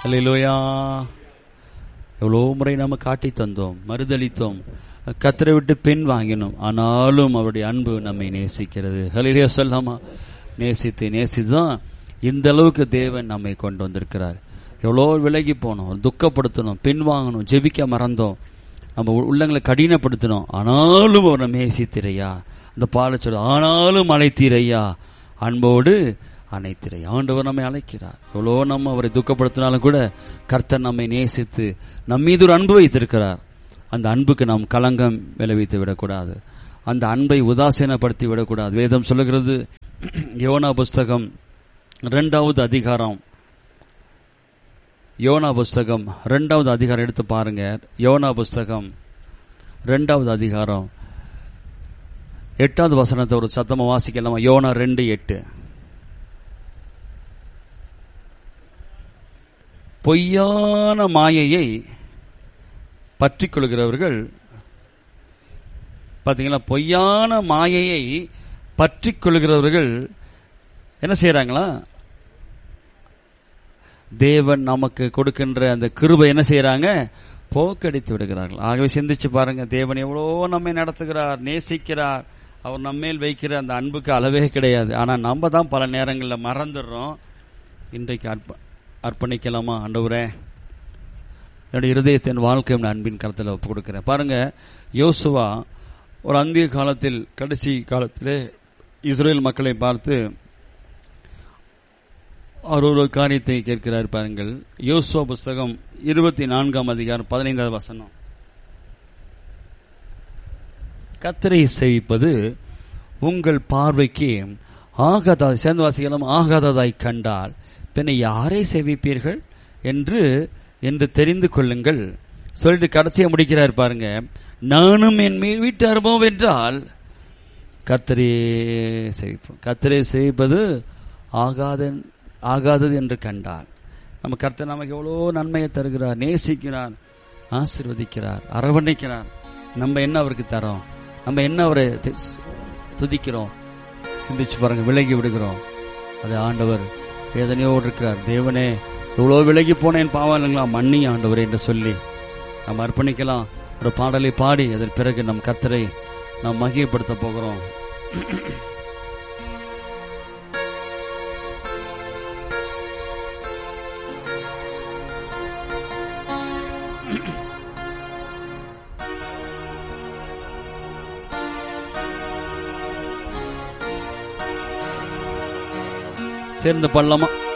அல்லேலூயா எவ்வளோ முறை நாம காட்டி தந்தோம் மறுதளித்தோம் கத்தரை விட்டு பின் வாங்கினோம் ஆனாலும் அவருடைய அன்பு நம்மை நேசிக்கிறது ஹலிலியா சொல்லாமா நேசித்து நேசித்து தான் இந்த அளவுக்கு தேவன் நம்மை கொண்டு வந்திருக்கிறார் எவ்வளோ விலகி போனோம் துக்கப்படுத்தணும் பின் வாங்கணும் ஜெபிக்க மறந்தோம் நம்ம உ- உள்ளங்களை கடினப்படுத்தணும் ஆனாலும் அவர் நம்ம நேசித்திரையா அந்த பால சொல்ல ஆனாலும் அழைத்தீரையா அன்போடு அனைத்திரை ஆண்டவர் நம்மை அழைக்கிறார் எவ்வளோ நம்ம அவரை துக்கப்படுத்தினாலும் கூட கர்த்தர் நம்மை நேசித்து நம் மீது ஒரு அன்பு வைத்திருக்கிறார் அந்த அன்புக்கு நாம் களங்கம் விளைவித்து விடக்கூடாது அந்த அன்பை உதாசீனப்படுத்தி விடக்கூடாது வேதம் சொல்லுகிறது யோனா புஸ்தகம் இரண்டாவது அதிகாரம் யோனா புஸ்தகம் ரெண்டாவது அதிகாரம் எடுத்து பாருங்க யோனா புஸ்தகம் ரெண்டாவது அதிகாரம் எட்டாவது வசனத்தை ஒரு சத்தமா வாசிக்கலாமா யோனா ரெண்டு எட்டு பொய்யான மாயையை பற்றிக் கொள்கிறவர்கள் பாத்தீங்களா பொய்யான மாயையை பற்றிக் கொள்கிறவர்கள் என்ன செய்யறாங்களா தேவன் நமக்கு கொடுக்கின்ற அந்த கிருபை என்ன செய்யறாங்க போக்கடித்து விடுகிறார்கள் ஆகவே சிந்திச்சு பாருங்க தேவன் எவ்வளோ நம்மை நடத்துகிறார் நேசிக்கிறார் அவர் நம்மேல் வைக்கிற அந்த அன்புக்கு அளவே கிடையாது ஆனா நம்ம தான் பல நேரங்களில் மறந்துடுறோம் இன்றைக்கு அர்ப்ப அர்ப்பணிக்கலாமா ஆண்டவரே என்னுடைய இருதயத்தின் வாழ்க்கை அன்பின் கருத்தில் ஒப்பு கொடுக்கிறேன் பாருங்க யோசுவா ஒரு அந்திய காலத்தில் கடைசி காலத்திலே இஸ்ரேல் மக்களை பார்த்து அவர் ஒரு காரியத்தை கேட்கிறார் பாருங்கள் யோசுவா புஸ்தகம் இருபத்தி நான்காம் அதிகாரம் பதினைந்தாவது வசனம் கத்தரை சேவிப்பது உங்கள் பார்வைக்கு ஆகாத சேர்ந்து வாசிக்கலாம் ஆகாததாய் கண்டால் பின்ன யாரை சேவிப்பீர்கள் என்று என்று தெரிந்து கொள்ளுங்கள் சொல்லிட்டு கடைசியை முடிக்கிறார் பாருங்க நானும் என் மீ- வீட்டு அனுபவம் என்றால் கத்தரே சேவிப்போம் கத்தரே சேவிப்பது ஆகாத ஆகாதது என்று கண்டால் நம்ம கர்த்தர் நமக்கு எவ்வளோ நன்மையை தருகிறார் நேசிக்கிறார் ஆசீர்வதிக்கிறார் அரவணைக்கிறார் நம்ம என்ன அவருக்கு தரோம் நம்ம என்ன அவரை தி- துதிக்கிறோம் சிந்திச்சு பாருங்க விலகி விடுகிறோம் அது ஆண்டவர் வேதனையோடு இருக்கிறார் தேவனே இவ்வளோ விலகி போனேன் பாவம் இல்லைங்களா மன்னி ஆண்டவரே என்று சொல்லி நம்ம அர்ப்பணிக்கலாம் ஒரு பாடலை பாடி அதன் பிறகு நம் கர்த்தரை நாம் மகிமைப்படுத்த போகிறோம் சேர்ந்து பாடலாமா